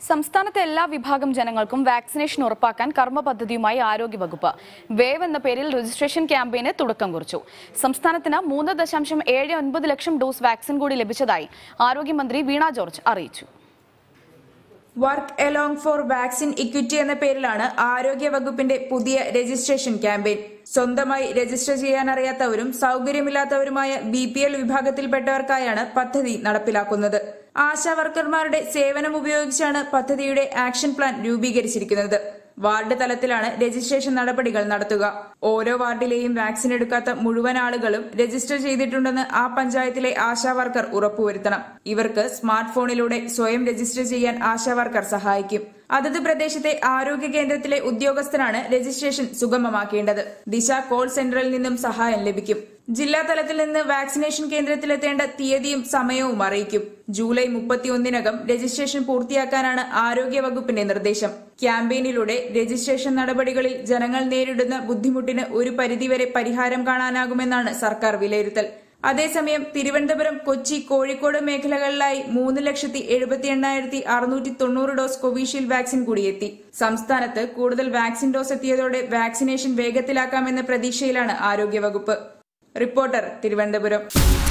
സംസ്ഥാനത്തെ എല്ലാ വിഭാഗം ജനങ്ങൾക്കും വാക്സിനേഷൻ ഉറപ്പാക്കാൻ കർമ്മ പദ്ധതിയുമായി ആരോഗ്യവകുപ്പ് വേവ് എന്ന പേരിൽ രജിസ്ട്രേഷൻ ക്യാമ്പയിന് തുടക്കം കുറിച്ചു സംസ്ഥാനത്തിന് മൂന്ന് ദശാംശം ഏഴ് ഒൻപത് ലക്ഷം ഡോസ് വാക്സിൻ കൂടി ലഭിച്ചതായി ആരോഗ്യമന്ത്രി വീണ ജോർജ് അറിയിച്ചു work along for vaccine equity എന്ന പേരിലാണ് ആരോഗ്യ വകുപ്പിന്റെ പുതിയ രജിസ്ട്രേഷൻ ക്യാമ്പയിൻ സ്വന്തമായി രജിസ്റ്റർ ചെയ്യാൻ അറിയാത്തവരും സൗകര്യമില്ലാത്തവരുമായ ബി പി എൽ വിഭാഗത്തിൽപ്പെട്ടവർക്കായാണ് പദ്ധതി നടപ്പിലാക്കുന്നത് ആശാ വർക്കർമാരുടെ സേവനം ഉപയോഗിച്ചാണ് പദ്ധതിയുടെ ആക്ഷൻ പ്ലാൻ രൂപീകരിച്ചിരിക്കുന്നത് വാർഡ് തലത്തിലാണ് രജിസ്ട്രേഷൻ നടപടികൾ നടത്തുക ഓരോ വാർഡിലെയും വാക്സിൻ എടുക്കാത്ത മുഴുവൻ ആളുകളും രജിസ്റ്റർ ചെയ്തിട്ടുണ്ടെന്ന് ആ പഞ്ചായത്തിലെ ആശാ വർക്കർ ഉറപ്പുവരുത്തണം ഇവർക്ക് സ്മാർട്ട് ഫോണിലൂടെ സ്വയം രജിസ്റ്റർ ചെയ്യാൻ ആശാ വർക്കർ സഹായിക്കും അതത് പ്രദേശത്തെ ആരോഗ്യ കേന്ദ്രത്തിലെ ഉദ്യോഗസ്ഥരാണ് രജിസ്ട്രേഷൻ സുഗമമാക്കേണ്ടത് ദിശ കോൾ സെന്ററിൽ നിന്നും സഹായം ലഭിക്കും ജില്ലാ തലത്തിൽ നിന്ന് വാക്സിനേഷൻ കേന്ദ്രത്തിലെത്തേണ്ട തീയതിയും സമയവും അറിയിക്കും ജൂലൈ മുപ്പത്തിയൊന്നിനകം രജിസ്ട്രേഷൻ പൂർത്തിയാക്കാനാണ് ആരോഗ്യ വകുപ്പിന്റെ നിർദ്ദേശം ക്യാമ്പയിനിലൂടെ രജിസ്ട്രേഷൻ നടപടികളിൽ ജനങ്ങൾ നേരിടുന്ന ബുദ്ധിമുട്ടിന് ഒരു പരിധിവരെ പരിഹാരം കാണാനാകുമെന്നാണ് സർക്കാർ വിലയിരുത്തൽ അതേസമയം തിരുവനന്തപുരം കൊച്ചി കോഴിക്കോട് മേഖലകളിലായി മൂന്ന് ലക്ഷത്തി എഴുപത്തി എണ്ണായിരത്തി അറുന്നൂറ്റി തൊണ്ണൂറ് ഡോസ് കോവിഷീൽഡ് വാക്സിൻ കൂടിയെത്തി സംസ്ഥാനത്ത് കൂടുതൽ വാക്സിൻ ഡോസ് എത്തിയതോടെ വാക്സിനേഷൻ വേഗത്തിലാക്കാമെന്ന പ്രതീക്ഷയിലാണ് ആരോഗ്യവകുപ്പ് റിപ്പോർട്ടർ തിരുവനന്തപുരം